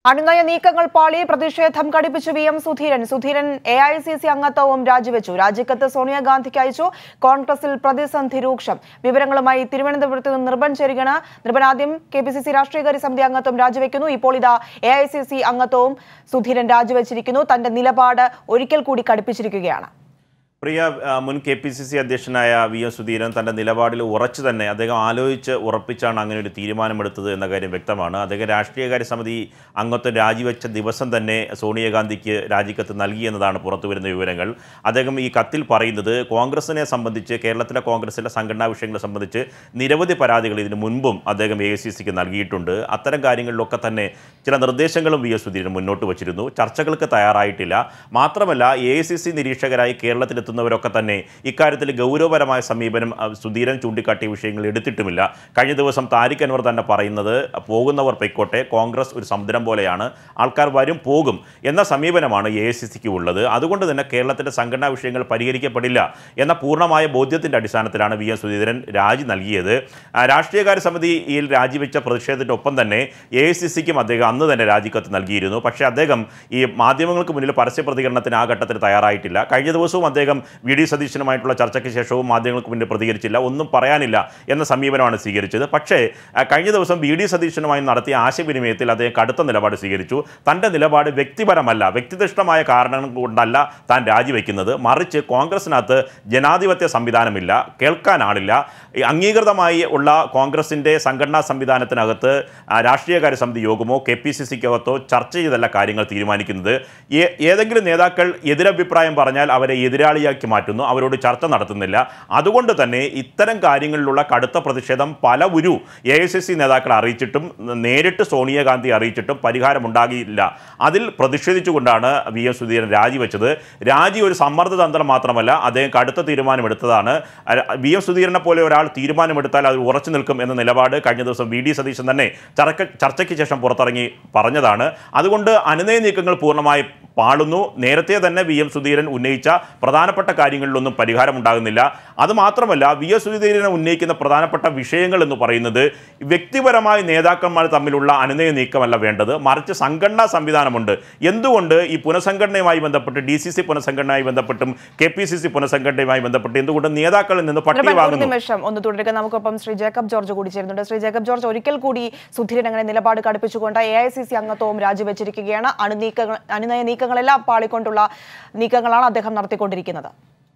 അണിനയ നീക്കങ്ങൾ പാളി പ്രതിഷേധം കടുപ്പിച്ചു V M Sudheeran Sudheeran A I C C അംഗത്വവും രാജിവെച്ചു രാജിക്കത്ത് സോണിയാഗാന്ധിക്ക് അയച്ചു കോൺഗ്രസിൽ പ്രതിസന്ധി രൂക്ഷം വിവരങ്ങളുമായി തിരുവനന്തപുരത്ത് നിന്ന് നിർബൻ ചേരുകയാണ് നിർബൻ ആദ്യം കെ പി സി സി രാഷ്ട്രീയകാര്യ സമിതി അംഗത്വം രാജിവെക്കുന്നു ഇപ്പോൾ ഇതാ എ ഐ സി സി അംഗത്വവും സുധീരൻ രാജിവെച്ചിരിക്കുന്നു തന്റെ നിലപാട് ഒരിക്കൽ കൂടി കടുപ്പിച്ചിരിക്കുകയാണ് പ്രിയ ആ, മുൻ കെ പി സി സി അധ്യക്ഷനായ വി എസ് സുധീരൻ തൻ്റെ നിലപാടിൽ ഉറച്ചു തന്നെ അദ്ദേഹം ആലോചിച്ച് ഉറപ്പിച്ചാണ് അങ്ങനെ ഒരു തീരുമാനമെടുത്തത് എന്ന കാര്യം വ്യക്തമാണ് അദ്ദേഹം രാഷ്ട്രീയകാര്യ സമിതി അംഗത്വം രാജിവെച്ച ദിവസം തന്നെ സോണിയാഗാന്ധിക്ക് രാജിക്കത്ത് നൽകി എന്നതാണ് പുറത്തു വരുന്ന വിവരങ്ങൾ അദ്ദേഹം ഈ കത്തിൽ പറയുന്നത് കോൺഗ്രസിനെ സംബന്ധിച്ച് കേരളത്തിലെ കോൺഗ്രസിലെ സംഘടനാ വിഷയങ്ങളെ സംബന്ധിച്ച് നിരവധി പരാതികൾ ഇതിനു മുൻപും അദ്ദേഹം എ സി സിക്ക് നൽകിയിട്ടുണ്ട് അത്തരം കാര്യങ്ങളിലൊക്കെ തന്നെ ചില നിർദ്ദേശങ്ങളും വി എസ് സുധീരൻ മുന്നോട്ട് വച്ചിരുന്നു ചർച്ചകൾക്ക് തയ്യാറായിട്ടില്ല മാത്രമല്ല എ ഐ സി സി നിരീക്ഷകരായി കേരളത്തിലെത്തുന്നവരൊക്കെ തന്നെ ഇക്കാര്യത്തിൽ ഗൗരവപരമായ സമീപനം അഹ്, സുധീരൻ ചൂണ്ടിക്കാട്ടിയ വിഷയങ്ങൾ എടുത്തിട്ടുമില്ല കഴിഞ്ഞ ദിവസം താരിഖ് അൻവർ തന്നെ പറയുന്നത് പോകുന്നവർ പൊയ്ക്കോട്ടെ കോൺഗ്രസ് ഒരു സമുദ്രം പോലെയാണ് ആൾക്കാർ വരും പോകും എന്ന സമീപനമാണ് എ ഐ സി സിക്ക് ഉള്ളത് അതുകൊണ്ട് തന്നെ കേരളത്തിലെ സംഘടനാ വിഷയങ്ങൾ പരിഹരിക്കപ്പെടില്ല എന്ന പൂർണ്ണമായ ബോധ്യത്തിൻ്റെ അടിസ്ഥാനത്തിലാണ് വി എസ് സുധീരൻ രാജി നൽകിയത് ആ, രാഷ്ട്രീയകാര്യ സമിതിയിൽ രാജിവെച്ച പ്രതിഷേധത്തിൻ്റെ ഒപ്പം തന്നെ എ ഐ സി സിക്കും അദ്ദേഹം അന്ന് തന്നെ രാജിക്കത്ത് നൽകിയിരുന്നു പക്ഷേ അദ്ദേഹം ഈ മാധ്യമങ്ങൾക്ക് മുന്നിൽ പരസ്യ പ്രതികരണത്തിന് ആ ഘട്ടത്തിൽ തയ്യാറായിട്ടില്ല കഴിഞ്ഞ ദിവസവും അദ്ദേഹം വി ഡി സതീശനുമായിട്ടുള്ള ചർച്ചയ്ക്ക് ശേഷവും മാധ്യമങ്ങൾക്ക് മുന്നിൽ പ്രതികരിച്ചില്ല ഒന്നും പറയാനില്ല എന്ന സമീപനമാണ് സ്വീകരിച്ചത് പക്ഷേ ആ, കഴിഞ്ഞ ദിവസം വി ഡി സതീശനുമായി നടത്തിയ ആശയവിനിമയത്തിൽ അദ്ദേഹം കടുത്ത നിലപാട് സ്വീകരിച്ചു തൻ്റെ നിലപാട് വ്യക്തിപരമല്ല വ്യക്തിനിഷ്ഠമായ കാരണങ്ങൾ കൊണ്ടല്ല താൻ രാജിവെക്കുന്നത് മറിച്ച് കോൺഗ്രസിനകത്ത് ജനാധിപത്യ സംവിധാനമില്ല കേൾക്കാൻ ആളില്ല ഈ അംഗീകൃതമായി ഉള്ള കോൺഗ്രസിൻ്റെ സംഘടനാ സംവിധാനത്തിനകത്ത് ആ, രാഷ്ട്രീയകാര്യ സമിതി യോഗമോ കെ പി സി സിക്കകത്തോ ചർച്ച ചെയ്തല്ല കാര്യങ്ങൾ തീരുമാനിക്കുന്നത് ഏ- ഏതെങ്കിലും നേതാക്കൾ എതിരഭിപ്രായം പറഞ്ഞാൽ അവരെ എതിരാളിയാക്കി മാറ്റുന്നു അവരോട് ചർച്ച നടത്തുന്നില്ല അതുകൊണ്ട് തന്നെ ഇത്തരം കാര്യങ്ങളിലുള്ള കടുത്ത പ്രതിഷേധം പല ഉരു എ ഐ സി സി നേതാക്കളെ അറിയിച്ചിട്ടും നേരിട്ട് സോണിയാഗാന്ധി അറിയിച്ചിട്ടും പരിഹാരമുണ്ടാകിയില്ല അതിൽ പ്രതിഷേധിച്ചുകൊണ്ടാണ് വി എം സുധീരൻ രാജിവെച്ചത് രാജി ഒരു സമ്മർദ്ദ തന്ത്രം മാത്രമല്ല അദ്ദേഹം കടുത്ത തീരുമാനമെടുത്തതാണ് അര- വി എം സുധീരനെ പോലെ ഒരാൾ തീരുമാനമെടുത്താൽ അത് ഉറച്ചു നിൽക്കും എന്ന നിലപാട് കഴിഞ്ഞ ദിവസം വി ഡി സതീശൻ തന്നെ ചർക്ക ചർച്ചയ്ക്ക് ശേഷം പുറത്തിറങ്ങി പറഞ്ഞതാണ് അതുകൊണ്ട് അനുനയ നീക്കങ്ങൾ പൂർണ്ണമായി പാളുന്നു നേരത്തെ തന്നെ വി എം സുധീരൻ ഉന്നയിച്ച പ്രധാനപ്പെട്ട കാര്യങ്ങളിലൊന്നും പരിഹാരമുണ്ടാകുന്നില്ല അത് മാത്രമല്ല വി എസ് സുധീരനെ ഉന്നയിക്കുന്ന പ്രധാനപ്പെട്ട വിഷയങ്ങൾ എന്ന് പറയുന്നത് വ്യക്തിപരമായി നേതാക്കന്മാർ തമ്മിലുള്ള അനുനയ നീക്കമല്ല വേണ്ടത് മറിച്ച് സംഘടനാ സംവിധാനമുണ്ട് എന്തുകൊണ്ട് ഈ പുനഃസംഘടനയുമായി ബന്ധപ്പെട്ട് ഡി സി സി പുനഃസംഘടനയുമായി ബന്ധപ്പെട്ടും കെ പി സി സി പുനഃസംഘടനയുമായി ബന്ധപ്പെട്ട് എന്തുകൊണ്ട് നേതാക്കളിൽ നിന്ന് പട്ടിക ഒരു വാങ്ങുന്നു നിമിഷം ഒന്ന് തുടരുക നമുക്കൊപ്പം ശ്രീ ജേക്കബ് ജോർജ് കൂടി ചേരുന്നുണ്ട് ശ്രീ ജേക്കബ് ജോർജ് ഒരിക്കൽ കൂടി സുധീരൻ അങ്ങനെ നിലപാട് കടുപ്പിച്ചുകൊണ്ട് എ ഐ സി സി അംഗത്വവും രാജിവെച്ചിരിക്കുകയാണ് അണുനീക്കങ്ങൾ അനുനയ നീക്കങ്ങളെല്ലാം പാളിക്കൊണ്ടുള്ള നീക്കങ്ങളാണ് അദ്ദേഹം നടത്തിക്കൊണ്ടിരിക്കുന്നത്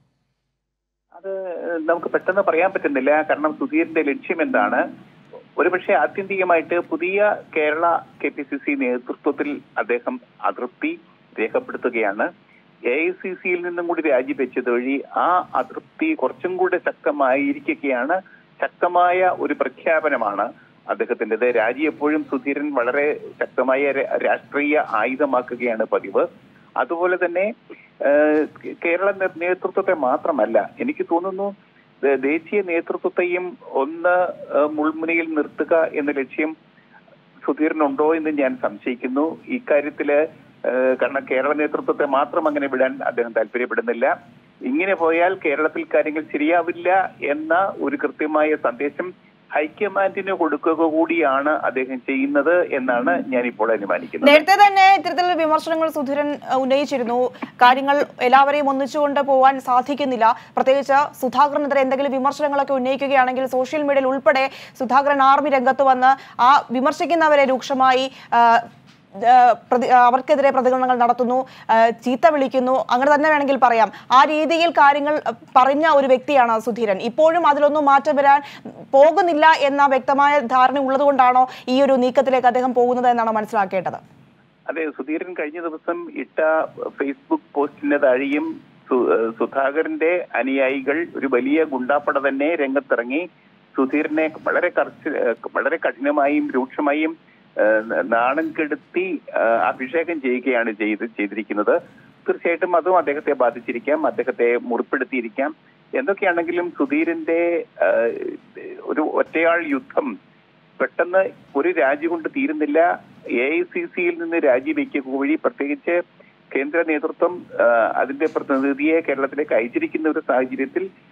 അത് നമുക്ക് പെട്ടെന്ന് പറയാൻ പറ്റുന്നില്ല കാരണം സുധീറിന്റെ ലക്ഷ്യം എന്താണ് ഒരുപക്ഷെ ആത്യന്തികമായിട്ട് പുതിയ Kerala K P C C നേതൃത്വത്തിൽ അദ്ദേഹം അതൃപ്തി രേഖപ്പെടുത്തുകയാണ് എ ഐ സി സിയിൽ നിന്നും കൂടി രാജിവെച്ചത് വഴി ആ അതൃപ്തി കുറച്ചും കൂടി ശക്തമായിരിക്കുകയാണ് ശക്തമായ ഒരു പ്രഖ്യാപനമാണ് അദ്ദേഹത്തിൻ്റെത് രാജി എപ്പോഴും സുധീരൻ വളരെ ശക്തമായ ര- രാഷ്ട്രീയ ആയുധമാക്കുകയാണ് പതിവ് അതുപോലെ തന്നെ ഏഹ്, കേരള നേ- നേതൃത്വത്തെ മാത്രമല്ല എനിക്ക് തോന്നുന്നു ദേ- ദേശീയ നേതൃത്വത്തെയും ഒന്ന് ഏഹ്, മുൾമുനയിൽ നിർത്തുക എന്ന ലക്ഷ്യം സുധീറിനുണ്ടോ എന്ന് ഞാൻ സംശയിക്കുന്നു ഇക്കാര്യത്തില് ഏഹ്, കാരണം കേരള നേതൃത്വത്തെ മാത്രം അങ്ങനെ വിടാൻ അദ്ദേഹം താല്പര്യപ്പെടുന്നില്ല ഇങ്ങനെ പോയാൽ കേരളത്തിൽ കാര്യങ്ങൾ ശരിയാവില്ല എന്ന ഒരു കൃത്യമായ സന്ദേശം ഹൈക്കമാൻഡിന് കൊടുക്കുക കൂടിയാണ് അദ്ദേഹം ചെയ്യുന്നത് എന്നാണ് ഞാൻ ഇപ്പോൾ അനുമാനിക്കുന്നത് നേരത്തെ തന്നെ ഇത്തരത്തിലുള്ള വിമർശനങ്ങൾ സുധീരൻ അഹ്, ഉന്നയിച്ചിരുന്നു കാര്യങ്ങൾ എല്ലാവരെയും ഒന്നിച്ചുകൊണ്ട് പോകാൻ സാധിക്കുന്നില്ല പ്രത്യേകിച്ച് സുധാകരനെതിരെ എന്തെങ്കിലും വിമർശനങ്ങളൊക്കെ ഉന്നയിക്കുകയാണെങ്കിൽ സോഷ്യൽ മീഡിയയിൽ ഉൾപ്പെടെ സുധാകരൻ ആർമി രംഗത്ത് വന്ന് ആ വിമർശിക്കുന്നവരെ രൂക്ഷമായി ആഹ്, ആഹ്, പ്രതി- ആഹ്, അവർക്കെതിരെ പ്രതികരണങ്ങൾ നടത്തുന്നു ആഹ്, ചീത്ത വിളിക്കുന്നു അങ്ങനെ തന്നെ വേണമെങ്കിൽ പറയാം ആ രീതിയിൽ കാര്യങ്ങൾ അഹ്, പറഞ്ഞ ഒരു വ്യക്തിയാണ് സുധീരൻ ഇപ്പോഴും അതിലൊന്നും മാറ്റം വരാൻ പോകുന്നില്ല എന്ന വ്യക്തമായ ധാരണ ഉള്ളതുകൊണ്ടാണോ ഈ ഒരു നീക്കത്തിലേക്ക് അദ്ദേഹം പോകുന്നത് എന്നാണ് മനസ്സിലാക്കേണ്ടത് അതെ സുധീരൻ കഴിഞ്ഞ ദിവസം ഇട്ട ഫേസ്ബുക്ക് പോസ്റ്റിന്റെ താഴെയും സു- ഏഹ് സുധാകരന്റെ അനുയായികൾ ഒരു വലിയ ഗുണ്ടാപ്പട തന്നെ രംഗത്തിറങ്ങി സുധീരനെ വളരെ കർശ ഏഹ് വളരെ കഠിനമായും രൂക്ഷമായും ഏഹ് നാണം കെടുത്തി ഏഹ് അഭിഷേകം ചെയ്യുകയാണ് ചെയ്ത് ചെയ്തിരിക്കുന്നത് തീർച്ചയായിട്ടും അതും അദ്ദേഹത്തെ ബാധിച്ചിരിക്കാം അദ്ദേഹത്തെ മുറിപ്പെടുത്തിയിരിക്കാം എന്തൊക്കെയാണെങ്കിലും സുധീരന്റെ ഏഹ് ഒരു ഒറ്റയാൾ യുദ്ധം പെട്ടെന്ന് ഒരു രാജി കൊണ്ട് തീരുന്നില്ല എ ഐ സി സിയിൽ നിന്ന് രാജിവെക്കുക വഴി പ്രത്യേകിച്ച് കേന്ദ്ര നേതൃത്വം ആ, അതിന്റെ പ്രതിനിധിയെ കേരളത്തിലേക്ക് അയച്ചിരിക്കുന്ന ഒരു സാഹചര്യത്തിൽ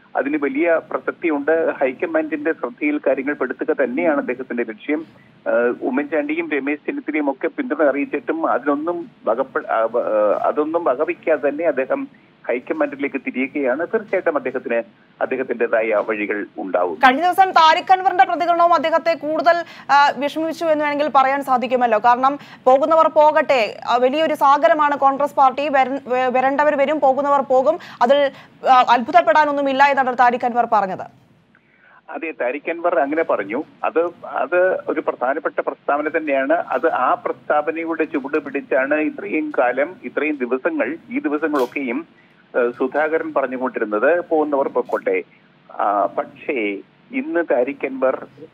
അതിന് വലിയ പ്രസക്തിയുണ്ട് ഹൈക്കമാൻഡിന്റെ ശ്രദ്ധയിൽ കാര്യങ്ങൾ പെടുത്തുക തന്നെയാണ് അദ്ദേഹത്തിന്റെ ലക്ഷ്യം ഏഹ് ഉമ്മൻചാണ്ടിയും രമേശ് ചെന്നിത്തലയും ഒക്കെ പിന്തുണ അറിയിച്ചിട്ടും അതിനൊന്നും വകപ്പെ ആ, വ- ആ, അതൊന്നും വകവയ്ക്കാതെ തന്നെ അദ്ദേഹം ഹൈക്കമാൻഡിലേക്ക് തിരിയുകയാണ് തീർച്ചയായിട്ടും അദ്ദേഹത്തിന് അദ്ദേഹത്തിൻ്റെതായ വഴികൾ ഉണ്ടാവും കഴിഞ്ഞ ദിവസം താരിഖ് അൻവറിന്റെ പ്രതികരണവും അദ്ദേഹത്തെ കൂടുതൽ ആ, വിഷമിച്ചു എന്ന് വേണമെങ്കിൽ പറയാൻ സാധിക്കുമല്ലോ കാരണം പോകുന്നവർ പോകട്ടെ ആ, വലിയൊരു സാഗരമാണ് കോൺഗ്രസ് പാർട്ടി വര- വ- വരേണ്ടവർ വരും പോകുന്നവർ പോകും അതിൽ ആ, അത്ഭുതപ്പെടാനൊന്നുമില്ല എന്നാണ് താരിഖ് അൻവർ പറഞ്ഞത് അതെ താരിഖ് അൻവർ അങ്ങനെ പറഞ്ഞു അത് അത് ഒരു പ്രധാനപ്പെട്ട പ്രസ്താവന തന്നെയാണ് അത് ആ പ്രസ്താവനയുടെ ചുവട് പിടിച്ചാണ് ഇത്രയും കാലം ഇത്രയും ദിവസങ്ങൾ ഈ ദിവസങ്ങളൊക്കെയും ഏഹ്, സുധാകരൻ പറഞ്ഞുകൊണ്ടിരുന്നത് പോകുന്നവർ പൊക്കോട്ടെ ആ, പക്ഷേ ഇന്ന് താരിഖ് അൻവർ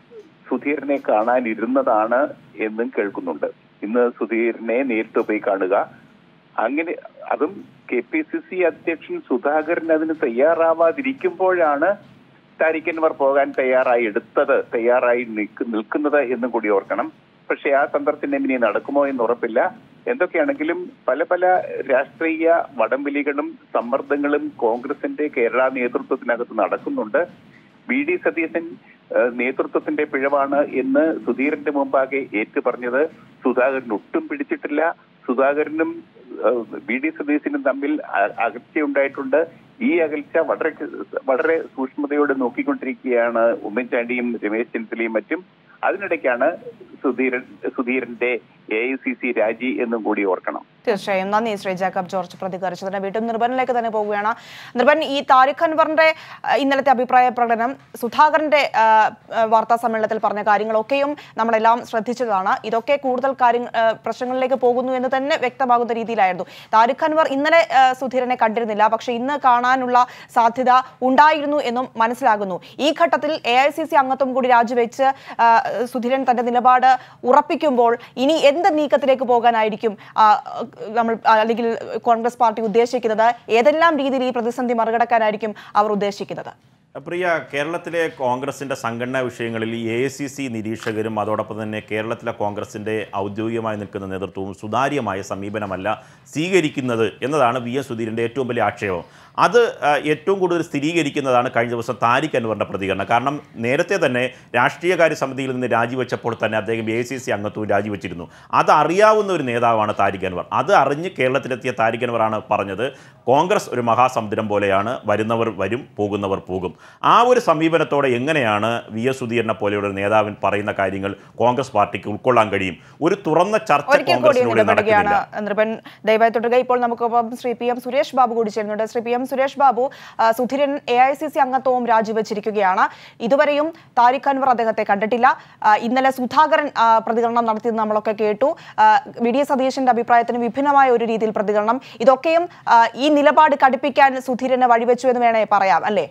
സുധീരനെ കാണാനിരുന്നതാണ് എന്നും കേൾക്കുന്നുണ്ട് ഇന്ന് സുധീരനെ നേരിട്ട് പോയി കാണുക അങ്ങനെ അതും കെ പി സി സി അധ്യക്ഷൻ സുധാകരൻ അതിന് തയ്യാറാവാതിരിക്കുമ്പോഴാണ് താരിഖ് അൻവർ പോകാൻ തയ്യാറായി എടുത്തത് തയ്യാറായി നിൽക്ക് നിൽക്കുന്നത് എന്നും കൂടി ഓർക്കണം പക്ഷെ ആ സന്ദർശനം ഇനി നടക്കുമോ എന്ന് ഉറപ്പില്ല എന്തൊക്കെയാണെങ്കിലും പല പല രാഷ്ട്രീയ വടംവലികളും സമ്മർദ്ദങ്ങളും കോൺഗ്രസിന്റെ കേരള നേതൃത്വത്തിനകത്ത് നടക്കുന്നുണ്ട് വി ഡി സതീശൻ ഏഹ്, നേതൃത്വത്തിന്റെ പിഴവാണ് എന്ന് സുധീരന്റെ മുമ്പാകെ ഏറ്റു പറഞ്ഞത് സുധാകരൻ ഒട്ടും പിടിച്ചിട്ടില്ല സുധാകരനും ഏഹ്, വി ഡി സതീശനും തമ്മിൽ അ- അകൽച്ചയുണ്ടായിട്ടുണ്ട് ഈ അകൽച്ച വളരെ വളരെ സൂക്ഷ്മതയോടെ നോക്കിക്കൊണ്ടിരിക്കുകയാണ് ഉമ്മൻചാണ്ടിയും രമേശ് ചെന്നിത്തലയും മറ്റും അതിനിടയ്ക്കാണ് സുധീരൻ സുധീരന്റെ എ ഐ സി സി രാജി എന്നും കൂടി ഓർക്കണം തീർച്ചയായും നന്ദി ശ്രീ ജാക്കബ് ജോർജ് പ്രതികരിച്ചതിന് വീണ്ടും നിർബനിലേക്ക് തന്നെ പോവുകയാണ് നിർബൻ ഈ താരിഖ് അൻവറിന്റെ ആ, ഇന്നലത്തെ അഭിപ്രായ പ്രകടനം സുധാകരന്റെ ആ, ആ, വാർത്താ സമ്മേളനത്തിൽ പറഞ്ഞ കാര്യങ്ങളൊക്കെയും നമ്മളെല്ലാം ശ്രദ്ധിച്ചതാണ് ഇതൊക്കെ കൂടുതൽ കാര്യങ്ങൾ ആ, പ്രശ്നങ്ങളിലേക്ക് പോകുന്നു എന്ന് തന്നെ വ്യക്തമാകുന്ന രീതിയിലായിരുന്നു താരിഖ് അൻവർ ഇന്നലെ ആ, സുധീരനെ കണ്ടിരുന്നില്ല പക്ഷേ ഇന്ന് കാണാനുള്ള സാധ്യത ഉണ്ടായിരുന്നു എന്നും മനസ്സിലാകുന്നു ഈ ഘട്ടത്തിൽ എ ഐ സി സി അംഗത്വം കൂടി രാജിവെച്ച് ആ, സുധീരൻ തന്റെ നിലപാട് ഉറപ്പിക്കുമ്പോൾ ഇനി എന്ത് നീക്കത്തിലേക്ക് പോകാനായിരിക്കും ആ, നമ്മൾ ആ, അല്ലെങ്കിൽ കോൺഗ്രസ് പാർട്ടി ഉദ്ദേശിക്കുന്നത് ഏതെല്ലാം രീതിയിൽ ഈ പ്രതിസന്ധി മറികടക്കാനായിരിക്കും അവർ ഉദ്ദേശിക്കുന്നത് പ്രിയ കേരളത്തിലെ കോൺഗ്രസിൻ്റെ സംഘടനാ വിഷയങ്ങളിൽ എ ഐ സി സി നിരീക്ഷകരും അതോടൊപ്പം തന്നെ കേരളത്തിലെ കോൺഗ്രസിൻ്റെ ഔദ്യോഗികമായി നിൽക്കുന്ന നേതൃത്വവും സുതാര്യമായ സമീപനമല്ല സ്വീകരിക്കുന്നത് എന്നതാണ് വി എസ് സുധീരൻ്റെ ഏറ്റവും വലിയ ആക്ഷേപം അത് ആ, ഏറ്റവും കൂടുതൽ സ്ഥിരീകരിക്കുന്നതാണ് കഴിഞ്ഞ ദിവസം താരിഖ് അൻവറിൻ്റെ പ്രതികരണം കാരണം നേരത്തെ തന്നെ രാഷ്ട്രീയകാര്യ സമിതിയിൽ നിന്ന് രാജിവെച്ചപ്പോൾ തന്നെ അദ്ദേഹം എ സി സി അംഗത്വവും രാജിവെച്ചിരുന്നു അത് അറിയാവുന്ന ഒരു നേതാവാണ് താരിഖ് അൻവർ അത് അറിഞ്ഞ് കേരളത്തിലെത്തിയ താരിഖ് അൻവറാണ് പറഞ്ഞത് കോൺഗ്രസ് ഒരു മഹാസമുദ്രം പോലെയാണ് വരുന്നവർ വരും പോകുന്നവർ പോകും ആ ഒരു സമീപനത്തോടെ എങ്ങനെയാണ് വി എസ് സുധീരനെ പോലെയുള്ള ഒരു നേതാവിൻ പറയുന്ന കാര്യങ്ങൾ കോൺഗ്രസ് പാർട്ടിക്ക് ഉൾക്കൊള്ളാൻ കഴിയും ഒരു തുറന്ന ചർച്ച ഒരിക്കൽ കൂടി കോൺഗ്രസിലൂടെ ഇടപെടുകയാണ് നടക്കുന്നില്ല നൃപൻ ദയവായി തുടരുക ഇപ്പോൾ നമുക്കൊപ്പം ശ്രീ പി എം സുരേഷ് ബാബു കൂടി ചേരുന്നുണ്ട് ശ്രീ പി എം സുരേഷ് ബാബു ആ, Sudheeran A I C C അംഗത്വവും രാജിവെച്ചിരിക്കുകയാണ് ഇതുവരെയും താരിഖ് അൻവർ അദ്ദേഹത്തെ കണ്ടിട്ടില്ല ആ, ഇന്നലെ സുധാകരൻ ആ, പ്രതികരണം നടത്തിയത് നമ്മളൊക്കെ കേട്ടു ആ, വി ഡി സതീശന്റെ അഭിപ്രായത്തിന് വിഭിന്നമായ ഒരു രീതിയിൽ പ്രതികരണം ഇതൊക്കെയും ആ, ഈ നിലപാട് കടുപ്പിക്കാൻ സുധീരന് വഴിവെച്ചു എന്ന് വേണേ പറയാം അല്ലേ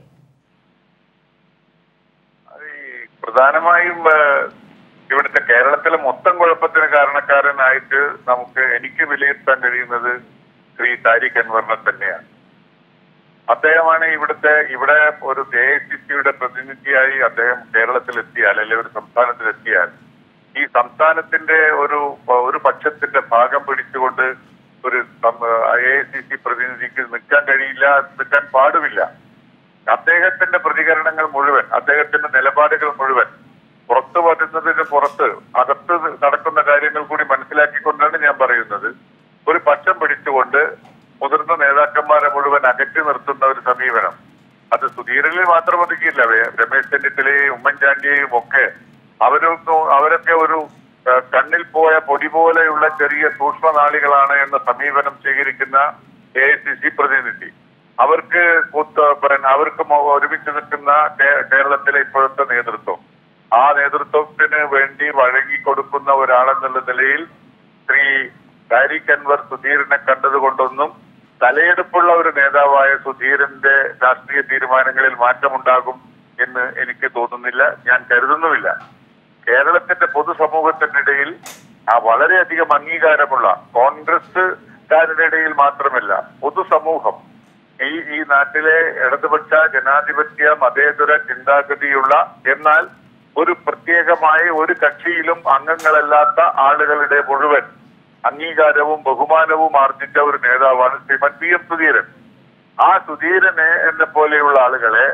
അത് ഈ പ്രധാനമായും ഏഹ്, ഇവിടുത്തെ കേരളത്തിലെ മൊത്തം കുഴപ്പത്തിന് കാരണക്കാരനായിട്ട് നമുക്ക് എനിക്ക് വിലയിരുത്താൻ കഴിയുന്നത് ശ്രീ താരിഖ് അൻവറിനെ തന്നെയാണ് അദ്ദേഹമാണ് ഇവിടുത്തെ ഇവിടെ ഒരു എ ഐ സി സിയുടെ പ്രതിനിധിയായി അദ്ദേഹം കേരളത്തിലെത്തിയാൽ അല്ലെങ്കിൽ ഒരു സംസ്ഥാനത്തിലെത്തിയാൽ ഈ സംസ്ഥാനത്തിന്റെ ഒരു ഒരു പക്ഷത്തിന്റെ ഭാഗം പിടിച്ചുകൊണ്ട് ഒരു എ ഐ സി സി പ്രതിനിധിക്ക് നിൽക്കാൻ കഴിയില്ല നിൽക്കാൻ പാടുമില്ല അദ്ദേഹത്തിന്റെ പ്രതികരണങ്ങൾ മുഴുവൻ അദ്ദേഹത്തിന്റെ നിലപാടുകൾ മുഴുവൻ പുറത്തു വരുന്നതിന് പുറത്ത് അകത്ത് നടക്കുന്ന കാര്യങ്ങൾ കൂടി മനസ്സിലാക്കിക്കൊണ്ടാണ് ഞാൻ പറയുന്നത് ഒരു പക്ഷം പിടിച്ചുകൊണ്ട് മുതിർന്ന നേതാക്കന്മാരെ മുഴുവൻ അകറ്റി നിർത്തുന്ന ഒരു സമീപനം അത് സുധീരനിൽ മാത്രം ഒതുക്കിയില്ല വേ- രമേശ് ചെന്നിത്തലയെയും ഉമ്മൻചാണ്ടിയെയും ഒക്കെ അവരൊന്നും അവരൊക്കെ ഒരു ആ, കണ്ണിൽ പോയ പൊടി പോലെയുള്ള ചെറിയ സൂക്ഷ്മനാളികളാണ് എന്ന സമീപനം സ്വീകരിക്കുന്ന എ ഐ സി സി പ്രതിനിധി അവർക്ക് കൂത്ത് പിന്നെ അവർക്ക് മൊ- ഒരുമിച്ച് നിൽക്കുന്ന കേ- കേരളത്തിലെ ഇപ്പോഴത്തെ നേതൃത്വം ആ നേതൃത്വത്തിന് വേണ്ടി വഴങ്ങി കൊടുക്കുന്ന ഒരാളെന്നുള്ള നിലയിൽ ശ്രീ താരിഖ് അൻവർ സുധീരനെ കണ്ടതുകൊണ്ടൊന്നും തലയെടുപ്പുള്ള ഒരു നേതാവായ സുധീരന്റെ രാഷ്ട്രീയ തീരുമാനങ്ങളിൽ മാറ്റമുണ്ടാകും എന്ന് എനിക്ക് തോന്നുന്നില്ല ഞാൻ കരുതുന്നുമില്ല കേരളത്തിന്റെ പൊതുസമൂഹത്തിനിടയിൽ ആ വളരെയധികം അംഗീകാരമുള്ള കോൺഗ്രസ്സുകാരുടെ ഇടയിൽ മാത്രമല്ല പൊതുസമൂഹം ഈ ഈ നാട്ടിലെ ഇടതുപക്ഷ ജനാധിപത്യ മതേതര ചിന്താഗതിയുള്ള എന്നാൽ ഒരു പ്രത്യേകമായ ഒരു കക്ഷിയിലും അംഗങ്ങളല്ലാത്ത ആളുകളുടെ മുഴുവൻ അംഗീകാരവും ബഹുമാനവും ആർജിച്ച ഒരു നേതാവാണ് ശ്രീമൻ പി എം സുധീരൻ ആ സുധീരനെ എന്നെ പോലെയുള്ള ആളുകളെ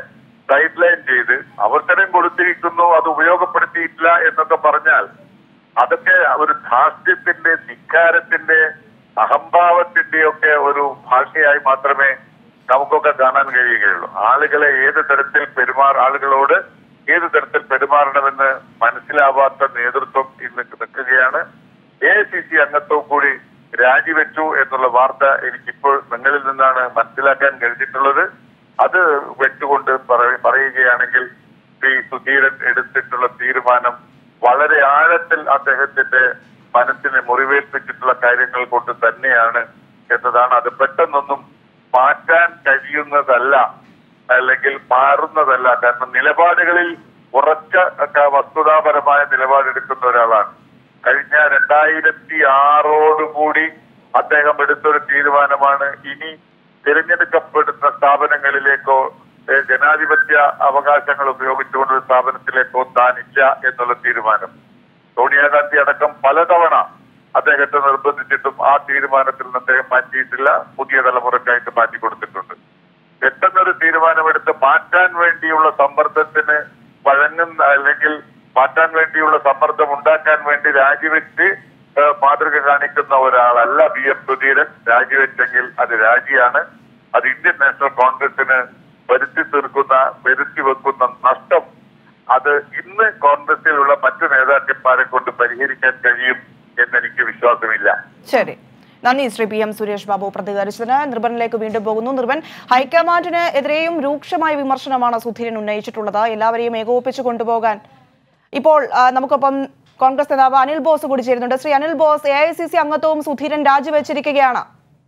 സൈഡ് ലൈൻ ചെയ്ത് അവസരം കൊടുത്തിരിക്കുന്നു അത് ഉപയോഗപ്പെടുത്തിയിട്ടില്ല എന്നൊക്കെ പറഞ്ഞാൽ അതൊക്കെ ഒരു ധാർഷ്ട്യത്തിന്റെ ധിക്കാരത്തിന്റെ അഹംഭാവത്തിന്റെ ഒക്കെ ഒരു ഭാഷയായി മാത്രമേ നമുക്കൊക്കെ കാണാൻ കഴിയുകയുള്ളൂ ആളുകളെ ഏത് തരത്തിൽ പെരുമാറ ആളുകളോട് ഏത് തരത്തിൽ പെരുമാറണമെന്ന് മനസ്സിലാവാത്ത നേതൃത്വം ഇന്ന് നിൽക്കുകയാണ് എ സി സി അംഗത്വം കൂടി രാജിവെച്ചു എന്നുള്ള വാർത്ത എനിക്കിപ്പോൾ നിങ്ങളിൽ നിന്നാണ് മനസ്സിലാക്കാൻ കഴിഞ്ഞിട്ടുള്ളത് അത് വെച്ചുകൊണ്ട് പറ- പറയുകയാണെങ്കിൽ ശ്രീ സുധീരൻ എടുത്തിട്ടുള്ള തീരുമാനം വളരെ ആഴത്തിൽ അദ്ദേഹത്തിന്റെ മനസ്സിനെ മുറിവേൽപ്പിച്ചിട്ടുള്ള കാര്യങ്ങൾ കൊണ്ട് തന്നെയാണ് എന്നതാണ് അത് പെട്ടെന്നൊന്നും മാറ്റാൻ കഴിയുന്നതല്ല അല്ലെങ്കിൽ മാറുന്നതല്ല കാരണം നിലപാടുകളിൽ ഉറച്ച ഒക്കെ വസ്തുതാപരമായ നിലപാടെടുക്കുന്ന ഒരാളാണ് കഴിഞ്ഞ രണ്ടായിരത്തി ആറോടുകൂടി അദ്ദേഹം എടുത്തൊരു തീരുമാനമാണ് ഇനി തിരഞ്ഞെടുക്കപ്പെടുന്ന സ്ഥാപനങ്ങളിലേക്കോ ഏഹ്, ജനാധിപത്യ അവകാശങ്ങൾ ഉപയോഗിച്ചുകൊണ്ട് ഒരു സ്ഥാപനത്തിലേക്കോ താനില്ല എന്നുള്ള തീരുമാനം സോണിയാഗാന്ധി അടക്കം പലതവണ അദ്ദേഹത്തെ നിർബന്ധിച്ചിട്ടും ആ തീരുമാനത്തിൽ നിന്ന് അദ്ദേഹം മാറ്റിയിട്ടില്ല പുതിയ തലമുറക്കായിട്ട് മാറ്റി കൊടുത്തിട്ടുണ്ട് പെട്ടെന്നൊരു തീരുമാനമെടുത്ത് മാറ്റാൻ വേണ്ടിയുള്ള സമ്മർദ്ദത്തിന് വഴങ്ങുന്ന അല്ലെങ്കിൽ മാറ്റാൻ വേണ്ടിയുള്ള സമ്മർദ്ദം ഉണ്ടാക്കാൻ വേണ്ടി രാജിവെച്ച് ഏഹ്, മാതൃക കാണിക്കുന്ന ഒരാളല്ല ബി എം സുധീരൻ രാജിവെച്ചെങ്കിൽ അത് രാജിയാണ് അത് ഇന്ത്യൻ നാഷണൽ കോൺഗ്രസിന് വരുത്തി തീർക്കുന്ന വരുത്തി വെക്കുന്ന നഷ്ടം അത് ഇന്ന് കോൺഗ്രസിലുള്ള മറ്റു നേതാക്കന്മാരെ കൊണ്ട് പരിഹരിക്കാൻ കഴിയും എന്നെനിക്ക് വിശ്വാസമില്ല ശരി നന്ദി ശ്രീ പി എം സുരേഷ് ബാബു പ്രതികരിച്ചതിന് നിർബനിലേക്ക് വീണ്ടും പോകുന്നു നിർബൻ ഹൈക്കമാൻഡിന് എതിരെയും രൂക്ഷമായ വിമർശനമാണ് സുധീരൻ ഉന്നയിച്ചിട്ടുള്ളത് എല്ലാവരെയും ഏകോപിപ്പിച്ചു കൊണ്ടുപോകാൻ ഇപ്പോൾ ആ, നമുക്കൊപ്പം കോൺഗ്രസ് നേതാവ് അനിൽ ബോസ് കൂടി ചേരുന്നുണ്ട് Shri Anil Bose A I C C അംഗത്വവും സുധീരൻ രാജിവെച്ചിരിക്കുകയാണ്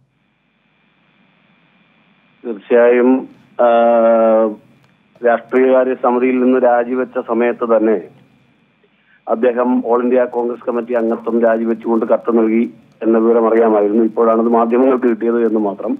തീർച്ചയായും ആ, രാഷ്ട്രീയകാര്യ സമിതിയിൽ നിന്ന് രാജിവെച്ച സമയത്ത് തന്നെ അദ്ദേഹം ഓൾ ഇന്ത്യ കോൺഗ്രസ് കമ്മിറ്റി അംഗത്വം രാജിവെച്ചുകൊണ്ട് കത്ത് നൽകി എന്ന വിവരം അറിയാമായിരുന്നു ഇപ്പോഴാണത് മാധ്യമങ്ങൾക്ക് കിട്ടിയത് എന്ന് മാത്രം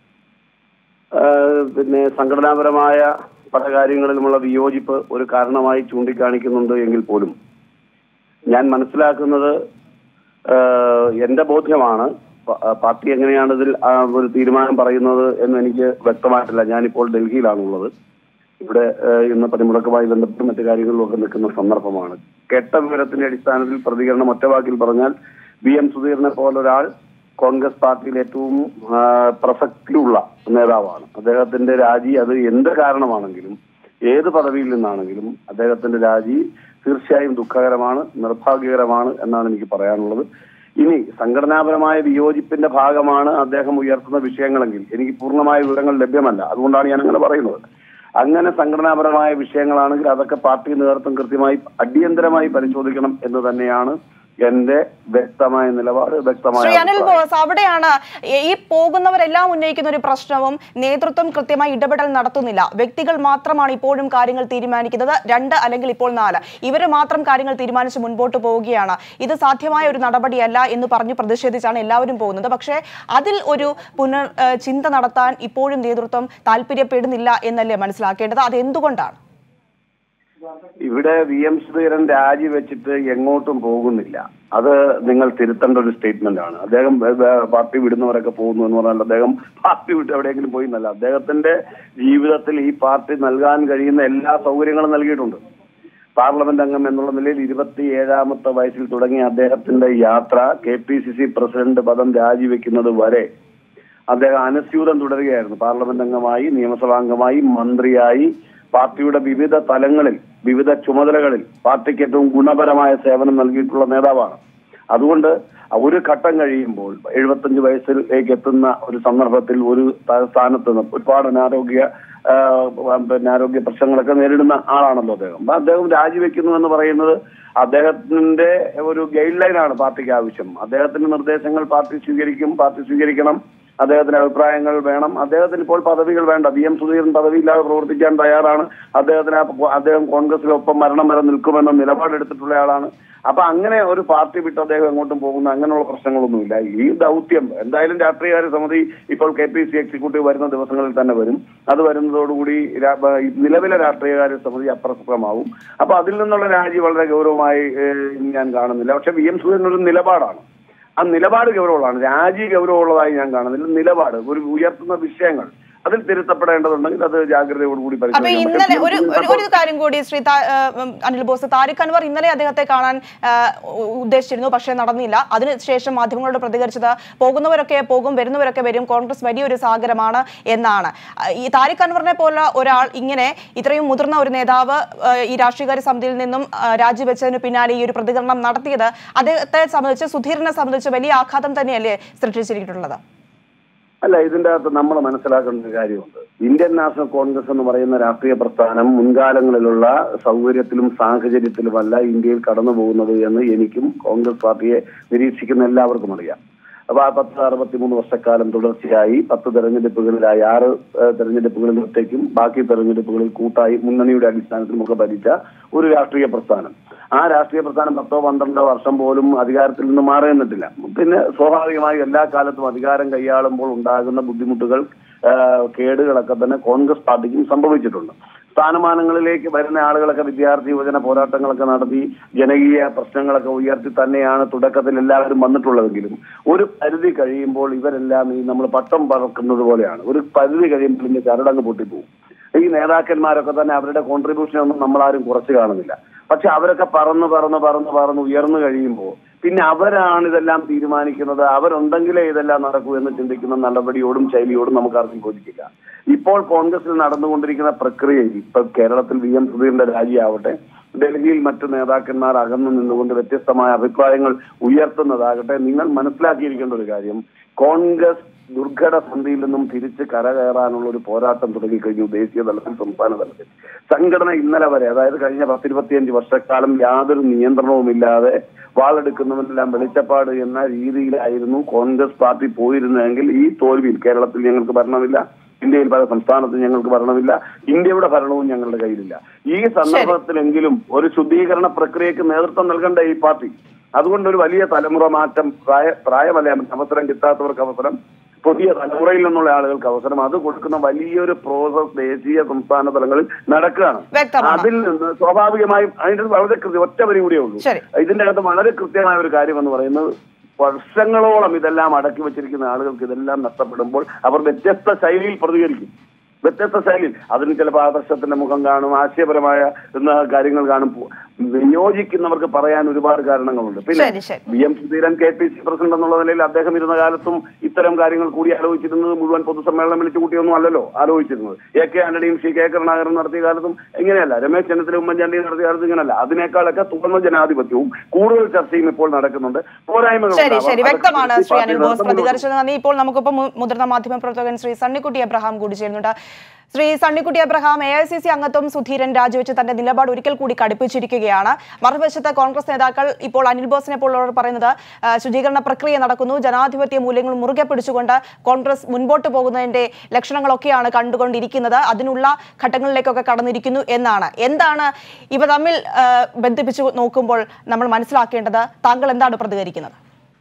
ആ, പിന്നെ സംഘടനാപരമായ പല കാര്യങ്ങളിലുമുള്ള വിയോജിപ്പ് ഒരു കാരണമായി ചൂണ്ടിക്കാണിക്കുന്നുണ്ട് എങ്കിൽ പോലും ഞാൻ മനസ്സിലാക്കുന്നത് ആഹ് എന്റെ ബോധ്യമാണ് പ- ആ പാർട്ടി എങ്ങനെയാണ് ഇതിൽ ആ ഒരു തീരുമാനം പറയുന്നത് എന്ന് എനിക്ക് വ്യക്തമായിട്ടില്ല ഞാനിപ്പോൾ ഡൽഹിയിലാണുള്ളത് ഇവിടെ ആഹ് ഇന്ന് പണിമുടക്കുമായി ബന്ധപ്പെട്ട് മറ്റു കാര്യങ്ങളിലൊക്കെ നിൽക്കുന്ന സന്ദർഭമാണ് കേട്ട വിവരത്തിന്റെ അടിസ്ഥാനത്തിൽ പ്രതികരണം ഒറ്റവാക്കിൽ പറഞ്ഞാൽ വി എം സുധീറിനെ പോലൊരാൾ കോൺഗ്രസ് പാർട്ടിയിൽ ഏറ്റവും ആഹ് പ്രസക്തിയുള്ള നേതാവാണ് അദ്ദേഹത്തിന്റെ രാജി അത് എന്ത് കാരണമാണെങ്കിലും ഏത് പദവിയിൽ നിന്നാണെങ്കിലും അദ്ദേഹത്തിന്റെ രാജി തീർച്ചയായും ദുഃഖകരമാണ് നിർഭാഗ്യകരമാണ് എന്നാണ് എനിക്ക് പറയാനുള്ളത് ഇനി സംഘടനാപരമായ വിയോജിപ്പിന്റെ ഭാഗമാണ് അദ്ദേഹം ഉയർത്തുന്ന വിഷയങ്ങളെങ്കിൽ എനിക്ക് പൂർണ്ണമായ വിവരങ്ങൾ ലഭ്യമല്ല അതുകൊണ്ടാണ് ഞാൻ അങ്ങനെ പറയുന്നത് അങ്ങനെ സംഘടനാപരമായ വിഷയങ്ങളാണെങ്കിൽ അതൊക്കെ പാർട്ടി നേതൃത്വം കൃത്യമായി അടിയന്തരമായി പരിശോധിക്കണം എന്ന് തന്നെയാണ് എന്റെ വ്യക്തമായ നിലപാട് വ്യക്തമായ ശ്രീ അനിൽ അഭിപ്രായം. ബോസ് അവിടെയാണ് ഈ പോകുന്നവരെല്ലാം ഉന്നയിക്കുന്ന ഒരു പ്രശ്നവും നേതൃത്വം കൃത്യമായി ഇടപെടൽ നടത്തുന്നില്ല വ്യക്തികൾ മാത്രമാണ് ഇപ്പോഴും കാര്യങ്ങൾ തീരുമാനിക്കുന്നത് രണ്ട് അല്ലെങ്കിൽ ഇപ്പോൾ നാല് ഇവര് മാത്രം കാര്യങ്ങൾ തീരുമാനിച്ച് മുൻപോട്ട് പോവുകയാണ് ഇത് സാധ്യമായ ഒരു നടപടിയല്ല എന്ന് പറഞ്ഞ് പ്രതിഷേധിച്ചാണ് എല്ലാവരും പോകുന്നത് പക്ഷേ അതിൽ ഒരു പുനർ ഏഹ് ചിന്ത നടത്താൻ ഇപ്പോഴും നേതൃത്വം താല്പര്യപ്പെടുന്നില്ല എന്നല്ലേ മനസ്സിലാക്കേണ്ടത് അത് എന്തുകൊണ്ടാണ് ഇവിടെ വി എം സുധീരൻ രാജിവെച്ചിട്ട് എങ്ങോട്ടും പോകുന്നില്ല അത് നിങ്ങൾ തിരുത്തേണ്ട ഒരു സ്റ്റേറ്റ്മെന്റ് ആണ് അദ്ദേഹം വേ- വേ- പാർട്ടി വിടുന്നവരൊക്കെ പോകുന്നു എന്ന് പറഞ്ഞാൽ അദ്ദേഹം പാർട്ടി വിട്ട് എവിടെയെങ്കിലും പോയി എന്നല്ല അദ്ദേഹത്തിന്റെ ജീവിതത്തിൽ ഈ പാർട്ടി നൽകാൻ കഴിയുന്ന എല്ലാ സൗകര്യങ്ങളും നൽകിയിട്ടുണ്ട് പാർലമെന്റ് അംഗം എന്നുള്ള നിലയിൽ ഇരുപത്തി ഏഴാമത്തെ വയസ്സിൽ തുടങ്ങിയ അദ്ദേഹത്തിന്റെ യാത്ര K P C C president പദം രാജിവെക്കുന്നത് വരെ അദ്ദേഹം അനുസ്യൂതം തുടരുകയായിരുന്നു പാർലമെന്റ് അംഗമായി നിയമസഭാംഗമായി മന്ത്രിയായി പാർട്ടിയുടെ വിവിധ തലങ്ങളിൽ വിവിധ ചുമതലകളിൽ പാർട്ടിക്ക് ഏറ്റവും ഗുണപരമായ സേവനം നൽകിയിട്ടുള്ള നേതാവാണ് അതുകൊണ്ട് ഒരു ഘട്ടം കഴിയുമ്പോൾ എഴുപത്തഞ്ച് വയസ്സിലേക്ക് എത്തുന്ന ഒരു സന്ദർഭത്തിൽ ഒരു ത- സ്ഥാനത്ത് നിന്ന് ഒരുപാട് അനാരോഗ്യ ആ, പിന്നെ ആരോഗ്യ പ്രശ്നങ്ങളൊക്കെ നേരിടുന്ന ആളാണല്ലോ അദ്ദേഹം അപ്പൊ അദ്ദേഹം രാജിവെക്കുന്നു എന്ന് പറയുന്നത് അദ്ദേഹത്തിന്റെ ഒരു ഗൈഡ് ലൈനാണ് പാർട്ടിക്ക് ആവശ്യം അദ്ദേഹത്തിന്റെ നിർദ്ദേശങ്ങൾ പാർട്ടി സ്വീകരിക്കും പാർട്ടി സ്വീകരിക്കണം അദ്ദേഹത്തിന് അഭിപ്രായങ്ങൾ വേണം അദ്ദേഹത്തിന് ഇപ്പോൾ പദവികൾ വേണ്ട വി എം സുധീരൻ പദവിയില്ലാതെ പ്രവർത്തിക്കാൻ തയ്യാറാണ് അദ്ദേഹത്തിന് ആ- അദ്ദേഹം കോൺഗ്രസിനൊപ്പം മരണം വരെ നിൽക്കുമെന്ന നിലപാടെടുത്തിട്ടുള്ള ആളാണ് അപ്പൊ അങ്ങനെ ഒരു പാർട്ടി വിട്ട് അദ്ദേഹം എങ്ങോട്ടും പോകുന്ന അങ്ങനെയുള്ള പ്രശ്നങ്ങളൊന്നുമില്ല ഈ ദൗത്യം എന്തായാലും രാഷ്ട്രീയകാര്യ സമിതി ഇപ്പോൾ കെ പി സി എക്സിക്യൂട്ടീവ് വരുന്ന ദിവസങ്ങളിൽ തന്നെ വരും അത് വരുന്നതോടുകൂടി രാ- ബ- ഈ നിലവിലെ രാഷ്ട്രീയകാര്യ സമിതി അപ്രസക്തമാവും അപ്പൊ അതിൽ നിന്നുള്ള രാജി വളരെ ഗൗരവമായി ഏഹ്, ഞാൻ കാണുന്നില്ല പക്ഷെ വി എം സുധീരൻ ഒരു നിലപാടാണ് ആ നിലപാട് ഗൗരവമുള്ളതാണ് രാജി ഗൗരവമുള്ളതായി ഞാൻ കാണുന്നില്ല നിലപാട് ഒരു ഉയർത്തുന്ന വിഷയങ്ങൾ അതിൽ തിരുത്തപ്പെടേണ്ടതുണ്ടെങ്കിൽ അത് ജാഗ്രതയോടുകൂടി അപ്പൊ പരിശോധിക്കാം. ഇന്നലെ പക്ഷേ ഒരു ഒരു- ഒരു കാര്യം കൂടി ശ്രീ താ- ആ, ഉം, അനിൽ ബോസ് താരിഖ് അൻവർ ഇന്നലെ അദ്ദേഹത്തെ കാണാൻ ആ, ഉ- ഉദ്ദേശിച്ചിരുന്നു പക്ഷേ നടന്നില്ല അതിനുശേഷം മാധ്യമങ്ങളോട് പ്രതികരിച്ചത് പോകുന്നവരൊക്കെ പോകും വരുന്നവരൊക്കെ വരും കോൺഗ്രസ് വലിയൊരു സാഗരമാണ് എന്നാണ് ആ, ഈ താരിഖ് അൻവറിനെ പോലെ ഒരാൾ ഇങ്ങനെ ഇത്രയും മുതിർന്ന ഒരു നേതാവ് ആ, ഈ രാഷ്ട്രീയകാര്യ സമിതിയിൽ നിന്നും ആ, രാജിവെച്ചതിന് പിന്നാലെ ഈ ഒരു പ്രതികരണം നടത്തിയത് അദ്ദേഹത്തെ സംബന്ധിച്ച് സുധീറിനെ സംബന്ധിച്ച് വലിയ ആഘാതം തന്നെയല്ലേ സൃഷ്ടിച്ചിരിച്ചിട്ടുള്ളത് അല്ല ഇതിന്റെ അകത്ത് നമ്മൾ മനസ്സിലാക്കേണ്ട ഒരു കാര്യമുണ്ട് ഇന്ത്യൻ നാഷണൽ കോൺഗ്രസ് എന്ന് പറയുന്ന രാഷ്ട്രീയ പ്രസ്ഥാനം മുൻകാലങ്ങളിലുള്ള സൗകര്യത്തിലും സാഹചര്യത്തിലുമല്ല ഇന്ത്യയിൽ കടന്നു പോകുന്നത് എന്ന് എനിക്കും കോൺഗ്രസ് പാർട്ടിയെ നിരീക്ഷിക്കുന്ന എല്ലാവർക്കും അറിയാം അപ്പൊ ആ പത്ത് അറുപത്തിമൂന്ന് വർഷക്കാലം തുടർച്ചയായി പത്ത് തെരഞ്ഞെടുപ്പുകളിലായി ആറ് ഏഹ്, തെരഞ്ഞെടുപ്പുകളിൽ ഒറ്റയ്ക്കും ബാക്കി തെരഞ്ഞെടുപ്പുകളിൽ കൂട്ടായി മുന്നണിയുടെ അടിസ്ഥാനത്തിലും ഒക്കെ ഭരിച്ച ഒരു രാഷ്ട്രീയ പ്രസ്ഥാനം ആ രാഷ്ട്രീയ പ്രസ്ഥാനം പത്തോ പന്ത്രണ്ടോ വർഷം പോലും അധികാരത്തിൽ നിന്ന് മാറി നിന്നിട്ടില്ല പിന്നെ സ്വാഭാവികമായി എല്ലാ കാലത്തും അധികാരം കൈയാളുമ്പോൾ ഉണ്ടാകുന്ന ബുദ്ധിമുട്ടുകൾ ഏഹ്, കേടുകളൊക്കെ തന്നെ കോൺഗ്രസ് പാർട്ടിക്കും സംഭവിച്ചിട്ടുണ്ട് സ്ഥാനമാനങ്ങളിലേക്ക് വരുന്ന ആളുകളൊക്കെ വിദ്യാർത്ഥി യുവജന പോരാട്ടങ്ങളൊക്കെ നടത്തി ജനകീയ പ്രശ്നങ്ങളൊക്കെ ഉയർത്തി തന്നെയാണ് തുടക്കത്തിൽ എല്ലാവരും വന്നിട്ടുള്ളതെങ്കിലും ഒരു പരിധി കഴിയുമ്പോൾ ഇവരെല്ലാം ഈ നമ്മൾ പട്ടം പറക്കുന്നത് പോലെയാണ് ഒരു പരിധി കഴിയുമ്പോൾ ഇന്ന് ചരടങ്ങ് പൊട്ടിപ്പോകും ഈ നേതാക്കന്മാരൊക്കെ തന്നെ അവരുടെ കോൺട്രിബ്യൂഷൻ ഒന്നും നമ്മളാരും കുറച്ച് കാണുന്നില്ല പക്ഷെ അവരൊക്കെ പറന്ന് പറന്ന് പറന്ന് പറന്ന് ഉയർന്നു കഴിയുമ്പോൾ പിന്നെ അവരാണ് ഇതെല്ലാം തീരുമാനിക്കുന്നത് അവരുണ്ടെങ്കിലേ ഇതെല്ലാം നടക്കൂ എന്ന് ചിന്തിക്കുന്ന നടപടിയോടും ശൈലിയോടും നമുക്ക് ആർക്കും യോജിക്കില്ല ഇപ്പോൾ കോൺഗ്രസിൽ നടന്നുകൊണ്ടിരിക്കുന്ന പ്രക്രിയയിൽ ഇപ്പൊ കേരളത്തിൽ വി എം സുധീറിന്റെ രാജിയാവട്ടെ ഡൽഹിയിൽ മറ്റു നേതാക്കന്മാർ അകന്നു നിന്നുകൊണ്ട് വ്യത്യസ്തമായ അഭിപ്രായങ്ങൾ ഉയർത്തുന്നതാകട്ടെ നിങ്ങൾ മനസ്സിലാക്കിയിരിക്കേണ്ട ഒരു കാര്യം കോൺഗ്രസ് ദുർഘട സന്ധിയിൽ നിന്നും തിരിച്ച് കരകയറാനുള്ള ഒരു പോരാട്ടം തുടങ്ങിക്കഴിഞ്ഞു ദേശീയ തലത്തിൽ സംസ്ഥാന തലത്തിൽ സംഘടന ഇന്നലെ വരെ അതായത് കഴിഞ്ഞ പത്തിരുപത്തിയഞ്ച് വർഷക്കാലം യാതൊരു നിയന്ത്രണവുമില്ലാതെ വാളെടുക്കുന്നവരെല്ലാം വെളിച്ചപ്പാട് എന്ന രീതിയിലായിരുന്നു കോൺഗ്രസ് പാർട്ടി പോയിരുന്നതെങ്കിൽ ഈ തോൽവിയിൽ കേരളത്തിൽ ഞങ്ങൾക്ക് ഭരണമില്ല ഇന്ത്യയിൽ പല സംസ്ഥാനത്തും ഞങ്ങൾക്ക് ഭരണമില്ല ഇന്ത്യയുടെ ഭരണവും ഞങ്ങളുടെ കയ്യിലില്ല ഈ സന്ദർഭത്തിലെങ്കിലും ഒരു ശുദ്ധീകരണ പ്രക്രിയക്ക് നേതൃത്വം നൽകേണ്ട ഈ പാർട്ടി അതുകൊണ്ട് ഒരു വലിയ തലമുറ മാറ്റം പ്രായ പ്രായമല്ല അവസരം കിട്ടാത്തവർക്ക് അവസരം പുതിയ തലമുറയിൽ നിന്നുള്ള ആളുകൾക്ക് അവസരം അത് കൊടുക്കുന്ന വലിയൊരു പ്രോസസ് ദേശീയ സംസ്ഥാന തലങ്ങളിൽ നടക്കുകയാണ് വ്യക്തമാണ്. അതിൽ നിന്ന് സ്വാഭാവികമായും അതിന്റെ വളരെ കൃത്യ ഒറ്റ വരി കൂടിയേ ഉള്ളൂ ശരി. ഇതിന്റെ അകത്ത് വളരെ കൃത്യമായ ഒരു കാര്യം എന്ന് പറയുന്നത് വർഷങ്ങളോളം ഇതെല്ലാം അടക്കി വെച്ചിരിക്കുന്ന ആളുകൾക്ക് ഇതെല്ലാം നഷ്ടപ്പെടുമ്പോൾ അവർ വ്യത്യസ്ത ശൈലിയിൽ പ്രതികരിക്കും വ്യത്യസ്ത ശൈലിയിൽ അതിന് ചിലപ്പോൾ ആദർശത്തിന്റെ മുഖം കാണും ആശയപരമായ എന്ന കാര്യങ്ങൾ കാണും വിയോജിക്കുന്നവർക്ക് പറയാൻ ഒരുപാട് കാരണങ്ങളുണ്ട് പിന്നെ ശരി, ശരി. V M Sudheeran K P C president എന്നുള്ള നിലയിൽ അദ്ദേഹം ഇരുന്ന കാലത്തും ഇത്തരം കാര്യങ്ങൾ കൂടി ആലോചിച്ചിരുന്നത് മുഴുവൻ പൊതുസമ്മേളനം വിളിച്ചു കൂട്ടിയൊന്നും അല്ലല്ലോ ആലോചിച്ചിരുന്നത് എ കെ ആന്റണിയും ശ്രീ കെ കരുണാകരൻ നടത്തിയ കാലത്തും എങ്ങനെയല്ല രമേശ് ചെന്നിത്തല ഉമ്മൻചാണ്ടി നടത്തിയ കാലത്തും ഇങ്ങനെയല്ല അതിനേക്കാളൊക്കെ തുറന്ന ജനാധിപത്യവും കൂടുതൽ ചർച്ചയും ഇപ്പോൾ നടക്കുന്നുണ്ട് പോരായ്മകൾ ശരി ഉണ്ടാവാം. ശരി അതൊക്കെ വ്യക്തമാണ് ഈ ശ്രീ അനിൽ പാർട്ടിയുടെ ബോസ് നേതൃത്വം പ്രതികരിച്ചത് നന്ദി ഇപ്പോൾ നമുക്കിപ്പോൾ മു- മുതിർന്ന മാധ്യമ പ്രവർത്തകൻ ശ്രീ സണ്ണിക്കുട്ടി എബ്രഹാം കൂടി ചേരുന്നുണ്ട് Shri Sunnykutty Abraham A I C C അംഗത്വം സുധീരൻ രാജിവെച്ച് തന്റെ നിലപാട് ഒരിക്കൽ കൂടി കടുപ്പിച്ചിരിക്കുകയാണ് മറുവശത്ത് കോൺഗ്രസ് നേതാക്കൾ ഇപ്പോൾ അനിൽ ബോസിനെ പോലുള്ളവർ പറയുന്നത് ആ, ശുചീകരണ പ്രക്രിയ നടക്കുന്നു ജനാധിപത്യ മൂല്യങ്ങൾ മുറുകെ പിടിച്ചുകൊണ്ട് കോൺഗ്രസ് മുൻപോട്ട് പോകുന്നതിന്റെ ലക്ഷണങ്ങളൊക്കെയാണ് കണ്ടുകൊണ്ടിരിക്കുന്നത് അതിനുള്ള ഘട്ടങ്ങളിലേക്കൊക്കെ കടന്നിരിക്കുന്നു എന്നാണ് എന്താണ് ഇവ തമ്മിൽ ആ, ബന്ധിപ്പിച്ചു നോക്കുമ്പോൾ നമ്മൾ മനസ്സിലാക്കേണ്ടത് താങ്കൾ എന്താണ് പ്രതികരിക്കുന്നത്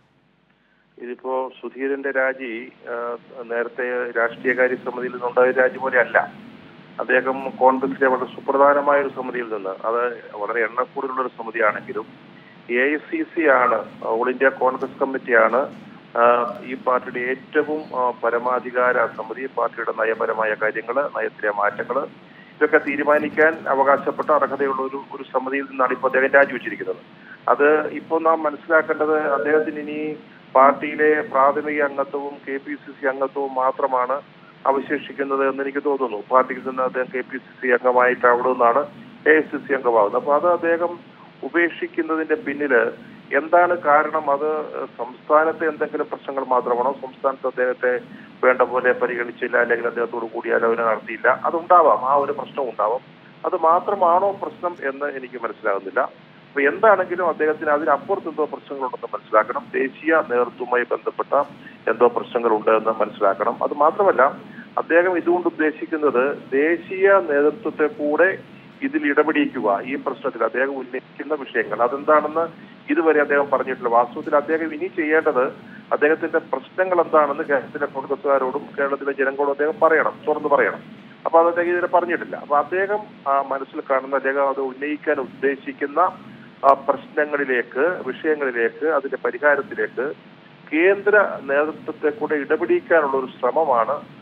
ഇതിപ്പോ സുധീരന്റെ രാജി ആ, നേരത്തെ രാഷ്ട്രീയകാര്യ സമിതിയിൽ നിന്നുണ്ടായ രാജി പോലെ അല്ല അദ്ദേഹം കോൺഗ്രസിലെ വളരെ സുപ്രധാനമായ ഒരു സമിതിയിൽ നിന്ന് അത് വളരെ എണ്ണക്കൂടുതലുള്ള ഒരു സമിതിയാണെങ്കിലും എ ഐ സി സി ആണ് ഓൾ ഇന്ത്യ കോൺഗ്രസ് കമ്മിറ്റിയാണ് ആ, ഈ പാർട്ടിയുടെ ഏറ്റവും ആ, പരമാധികാര സമിതി പാർട്ടിയുടെ നയപരമായ കാര്യങ്ങൾ നയത്തിലെ മാറ്റങ്ങൾ ഇതൊക്കെ തീരുമാനിക്കാൻ അവകാശപ്പെട്ട അർഹതയുള്ള ഒരു ഒരു സമിതിയിൽ നിന്നാണ് ഇപ്പോൾ അദ്ദേഹം രാജിവെച്ചിരിക്കുന്നത് അത് ഇപ്പോൾ നാം മനസ്സിലാക്കേണ്ടത് അദ്ദേഹത്തിന് ഇനി പാർട്ടിയിലെ പ്രാഥമിക അംഗത്വവും കെ പി സി സി അംഗത്വവും മാത്രമാണ് അവശേഷിക്കുന്നത് എന്ന് എനിക്ക് തോന്നുന്നു പാർട്ടിയിൽ നിന്ന് അദ്ദേഹം കെ പി സി സി അംഗമായിട്ട് അവിടെ നിന്നാണ് എ ഐ സി സി അംഗമാകുന്നത് അപ്പൊ അത് അദ്ദേഹം ഉപേക്ഷിക്കുന്നതിന്റെ പിന്നില് എന്താണ് കാരണം അത് സംസ്ഥാനത്തെ എന്തെങ്കിലും പ്രശ്നങ്ങൾ മാത്രമാണോ സംസ്ഥാനത്ത് അദ്ദേഹത്തെ വേണ്ട പോലെ പരിഗണിച്ചില്ല അല്ലെങ്കിൽ അദ്ദേഹത്തോട് കൂടിയാലോചന നടത്തിയില്ല അതുണ്ടാവാം ആ ഒരു പ്രശ്നം ഉണ്ടാവാം അത് മാത്രമാണോ പ്രശ്നം എന്ന് എനിക്ക് മനസ്സിലാകുന്നില്ല അപ്പൊ എന്താണെങ്കിലും അദ്ദേഹത്തിന് അതിനപ്പുറത്ത് എന്തോ പ്രശ്നങ്ങളുണ്ടെന്ന് മനസ്സിലാക്കണം ദേശീയ നേതൃത്വവുമായി ബന്ധപ്പെട്ട എന്തോ പ്രശ്നങ്ങളുണ്ട് എന്ന് മനസ്സിലാക്കണം അത് മാത്രമല്ല അദ്ദേഹം ഇതുകൊണ്ട് ഉദ്ദേശിക്കുന്നത് ദേശീയ നേതൃത്വത്തെ കൂടെ ഇതിൽ ഇടപെടിക്കുക ഈ പ്രശ്നത്തിൽ അദ്ദേഹം ഉന്നയിക്കുന്ന വിഷയങ്ങൾ അതെന്താണെന്ന് ഇതുവരെ അദ്ദേഹം പറഞ്ഞിട്ടില്ല വാസ്തവത്തിൽ അദ്ദേഹം ഇനി ചെയ്യേണ്ടത് അദ്ദേഹത്തിന്റെ പ്രശ്നങ്ങൾ എന്താണെന്ന് കേരളത്തിലെ കോൺഗ്രസുകാരോടും കേരളത്തിലെ ജനങ്ങളോടും അദ്ദേഹം പറയണം തുറന്നു പറയണം അപ്പൊ അത് അദ്ദേഹം ഇതുവരെ പറഞ്ഞിട്ടില്ല അപ്പൊ അദ്ദേഹം ആ മനസ്സിൽ കാണുന്ന അദ്ദേഹം അത് ഉന്നയിക്കാൻ ഉദ്ദേശിക്കുന്ന ആ പ്രശ്നങ്ങളിലേക്ക് വിഷയങ്ങളിലേക്ക് അതിന്റെ പരിഹാരത്തിലേക്ക് കേന്ദ്ര നേതൃത്വത്തെ കൂടെ ഇടപെടിക്കാനുള്ള ഒരു ശ്രമമാണ്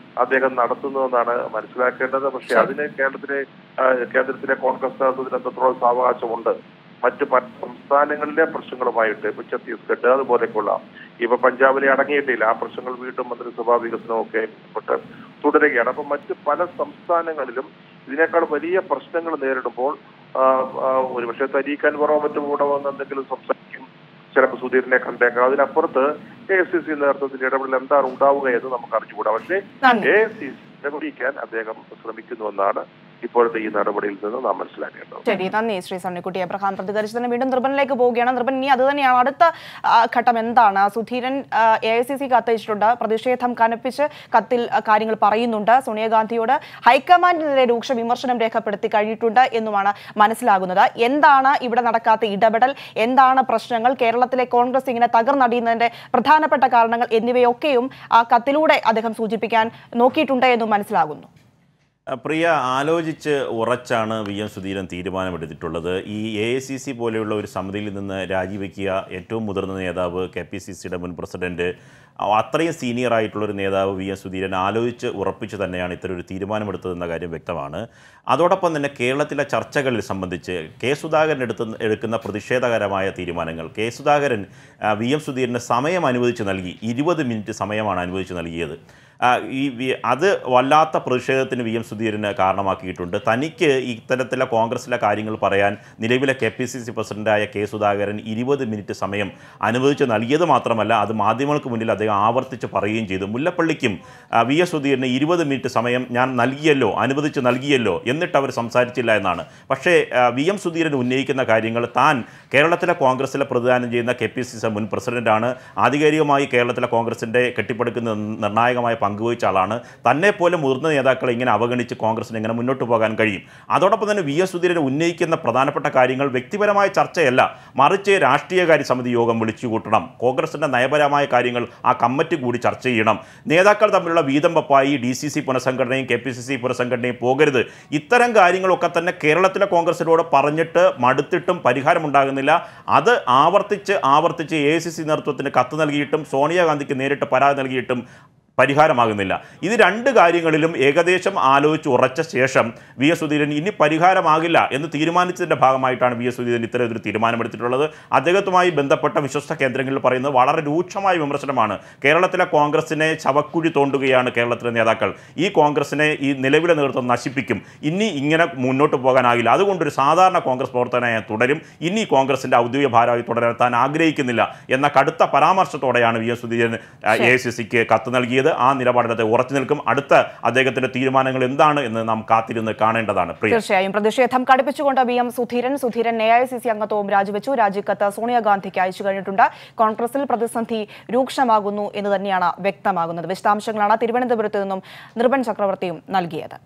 അദ്ദേഹം നടത്തുന്നതെന്നാണ് മനസ്സിലാക്കേണ്ടത് പക്ഷെ അതിന് കേരളത്തിലെ ആ, കേന്ദ്രത്തിലെ കോൺഗ്രസ് നേതൃത്വത്തിന് എത്രത്തോളം സാവകാശമുണ്ട് മറ്റ് പല സംസ്ഥാനങ്ങളിലെ പ്രശ്നങ്ങളുമായിട്ട് ഇപ്പൊ ഛത്തീസ്ഗഡ് അതുപോലെയൊക്കെയുള്ള ഇപ്പൊ പഞ്ചാബിലെ അടങ്ങിയിട്ടില്ല ആ പ്രശ്നങ്ങൾ വീണ്ടും മന്ത്രിസഭാ വികസനമൊക്കെ ബന്ധപ്പെട്ട് തുടരുകയാണ് അപ്പൊ മറ്റ് പല സംസ്ഥാനങ്ങളിലും ഇതിനേക്കാൾ വലിയ പ്രശ്നങ്ങൾ നേരിടുമ്പോൾ ആ, ആ, ഒരുപക്ഷെ തരീഖ് അൻവറോ മറ്റും കൂടെ വന്ന് എന്തെങ്കിലും സംസാരിക്കും ചിലപ്പോൾ സുധീറിനെ കണ്ടേക്കാം അതിനപ്പുറത്ത് എ എസ് സി സി നേതൃത്വത്തിന്റെ ഇടപെടൽ എന്താണ് ഉണ്ടാവുക എന്ന് നമുക്ക് അറിഞ്ഞുകൂടാ പക്ഷേ നന്ദി. എ എസ് സി നിർവഹിക്കാൻ അദ്ദേഹം ശ്രമിക്കുന്നുവെന്നാണ് ഇപ്പോഴത്തെ ഈ നടപടിയിൽ നിന്ന് നാം മനസ്സിലാക്കേണ്ടത് ശരി നന്ദി ശ്രീ സണ്ണിക്കുട്ടി എബ്രഹാം പ്രതികരിച്ചതിന് വീണ്ടും നിർബനിലേക്ക് പോവുകയാണ് നിർബൻ ഇനി അത് തന്നെയാണ് അടുത്ത ആ, ഘട്ടം എന്താണ് Sudheeran A I C C കത്തയച്ചിട്ടുണ്ട് പ്രതിഷേധം കനപ്പിച്ച് കത്തിൽ ആ, കാര്യങ്ങൾ പറയുന്നുണ്ട് സോണിയാഗാന്ധിയോട് ഹൈക്കമാൻഡിനെതിരെ രൂക്ഷ വിമർശനം രേഖപ്പെടുത്തി കഴിഞ്ഞിട്ടുണ്ട് എന്നുമാണ് മനസ്സിലാകുന്നത് എന്താണ് ഇവിടെ നടക്കാത്ത ഇടപെടൽ എന്താണ് പ്രശ്നങ്ങൾ കേരളത്തിലെ കോൺഗ്രസ് ഇങ്ങനെ തകർന്നടിയുന്നതിന്റെ പ്രധാനപ്പെട്ട കാരണങ്ങൾ എന്നിവയൊക്കെയും ആ കത്തിലൂടെ അദ്ദേഹം സൂചിപ്പിക്കാൻ നോക്കിയിട്ടുണ്ട് എന്നും മനസ്സിലാകുന്നു പ്രിയ ആലോചിച്ച് ഉറച്ചാണ് വി എം സുധീരൻ തീരുമാനമെടുത്തിട്ടുള്ളത് ഈ എ ഐ സി സി പോലെയുള്ള ഒരു സമിതിയിൽ നിന്ന് രാജിവെക്കുക ഏറ്റവും മുതിർന്ന നേതാവ് കെ പി സി സിയുടെ മുൻ പ്രസിഡന്റ് അ- അത്രയും സീനിയർ ആയിട്ടുള്ള ഒരു നേതാവ് വി എം സുധീരൻ ആലോചിച്ച് ഉറപ്പിച്ച് തന്നെയാണ് ഇത്തരം ഒരു തീരുമാനമെടുത്തതെന്ന കാര്യം വ്യക്തമാണ് അതോടൊപ്പം തന്നെ കേരളത്തിലെ ചർച്ചകളിൽ സംബന്ധിച്ച് കെ സുധാകരൻ എടുത്ത് എടുക്കുന്ന പ്രതിഷേധകരമായ തീരുമാനങ്ങൾ കെ സുധാകരൻ ആ, വി എം സുധീരന് സമയം അനുവദിച്ച് നൽകി ഇരുപത് മിനിറ്റ് സമയമാണ് അനുവദിച്ച് നൽകിയത് ആ, ഈ വി- അത് വല്ലാത്ത പ്രതിഷേധത്തിന് വി എം സുധീരന് കാരണമാക്കിയിട്ടുണ്ട് തനിക്ക് ഇത്തരത്തിലെ കോൺഗ്രസിലെ കാര്യങ്ങൾ പറയാൻ നിലവിലെ കെ പി സി സി പ്രസിഡന്റായ കെ സുധാകരൻ ഇരുപത് മിനിറ്റ് സമയം അനുവദിച്ച് നൽകിയത് മാത്രമല്ല അത് മാധ്യമങ്ങൾക്ക് മുന്നിൽ അദ്ദേഹം ആവർത്തിച്ച് പറയുകയും ചെയ്തു മുല്ലപ്പള്ളിക്കും ആ, വി എസ് സുധീരന് ഇരുപത് മിനിറ്റ് സമയം ഞാൻ നൽകിയല്ലോ അനുവദിച്ച് നൽകിയല്ലോ എന്നിട്ട് അവർ സംസാരിച്ചില്ല എന്നാണ് പക്ഷേ ആ, വി എം സുധീരൻ ഉന്നയിക്കുന്ന കാര്യങ്ങൾ താൻ കേരളത്തിലെ കോൺഗ്രസിലെ പ്രതിദാനം ചെയ്യുന്ന കെ പി സി സി മുൻ പ്രസിഡന്റാണ് ആധികാരികമായി കേരളത്തിലെ കോൺഗ്രസിൻ്റെ കെട്ടിപ്പടുക്കുന്ന നിർണായകമായ പങ്കുവഹിച്ച ആളാണ് തന്നെ പോലെ മുതിർന്ന നേതാക്കളെ ഇങ്ങനെ അവഗണിച്ച് കോൺഗ്രസിന് എങ്ങനെ മുന്നോട്ട് പോകാൻ കഴിയും അതോടൊപ്പം തന്നെ വി എസ് സുധീരൻ ഉന്നയിക്കുന്ന പ്രധാനപ്പെട്ട കാര്യങ്ങൾ വ്യക്തിപരമായ ചർച്ചയല്ല മറിച്ച് രാഷ്ട്രീയകാര്യ സമിതി യോഗം വിളിച്ചു കൂട്ടണം കോൺഗ്രസിൻ്റെ നയപരമായ കാര്യങ്ങൾ ആ കമ്മിറ്റി കൂടി ചർച്ച ചെയ്യണം നേതാക്കൾ തമ്മിലുള്ള വീതം വെപ്പായി ഡി സി സി പുനഃസംഘടനയും കെ പി സി സി പുനഃസംഘടനയും പോകരുത് ഇത്തരം കാര്യങ്ങളൊക്കെ തന്നെ കേരളത്തിലെ കോൺഗ്രസിനോട് പറഞ്ഞിട്ട് മടുത്തിട്ടും പരിഹാരമുണ്ടാകുന്നില്ല അത് ആവർത്തിച്ച് ആവർത്തിച്ച് എ ഐ സി സി നേതൃത്വത്തിന് കത്ത് നൽകിയിട്ടും സോണിയാഗാന്ധിക്ക് നേരിട്ട് പരാതി നൽകിയിട്ടും പരിഹാരമാകുന്നില്ല ഇത് രണ്ട് കാര്യങ്ങളിലും ഏകദേശം ആലോചിച്ച് ഉറച്ച ശേഷം വി എസ് സുധീരൻ ഇനി പരിഹാരമാകില്ല എന്ന് തീരുമാനിച്ചതിൻ്റെ ഭാഗമായിട്ടാണ് വി എസ് സുധീരൻ ഇത്തരമൊരു തീരുമാനമെടുത്തിട്ടുള്ളത് അദ്ദേഹത്തുമായി ബന്ധപ്പെട്ട വിശ്വസ്ത കേന്ദ്രങ്ങളിൽ പറയുന്നത് വളരെ രൂക്ഷമായ വിമർശനമാണ് കേരളത്തിലെ കോൺഗ്രസിനെ ശവക്കുഴി തോണ്ടുകയാണ് കേരളത്തിലെ നേതാക്കൾ ഈ കോൺഗ്രസിനെ ഈ നിലവിലെ നേതൃത്വം നശിപ്പിക്കും ഇനി ഇങ്ങനെ മുന്നോട്ട് പോകാനാകില്ല അതുകൊണ്ടൊരു സാധാരണ കോൺഗ്രസ് പ്രവർത്തകനായി തുടരും ഇനി കോൺഗ്രസിൻ്റെ ഔദ്യോഗിക ഭാരമായി തുടരാൻ താൻ ആഗ്രഹിക്കുന്നില്ല എന്ന കടുത്ത പരാമർശത്തോടെയാണ് V S Sudheeran A I C സിക്ക് കത്ത് നൽകിയത് ആ നിലപാടിൽ അദ്ദേഹം ഉറച്ചു നിൽക്കും അടുത്ത അദ്ദേഹത്തിന്റെ തീരുമാനങ്ങൾ എന്താണ് എന്ന് നാം കാത്തിരുന്ന് കാണേണ്ടതാണ് പ്രിയ തീർച്ചയായും പ്രതിഷേധം കടുപ്പിച്ചുകൊണ്ട് V M Sudheeran Sudheeran A I C C അംഗത്വവും രാജിവെച്ചു രാജിക്കത്ത് സോണിയാഗാന്ധിക്ക് അയച്ചു കഴിഞ്ഞിട്ടുണ്ട് കോൺഗ്രസിൽ പ്രതിസന്ധി രൂക്ഷമാകുന്നു എന്ന് തന്നെയാണ് വ്യക്തമാകുന്നത് വിശദാംശങ്ങളാണ് തിരുവനന്തപുരത്ത് നിന്നും നിർബൻ ചക്രവർത്തിയും നൽകിയത്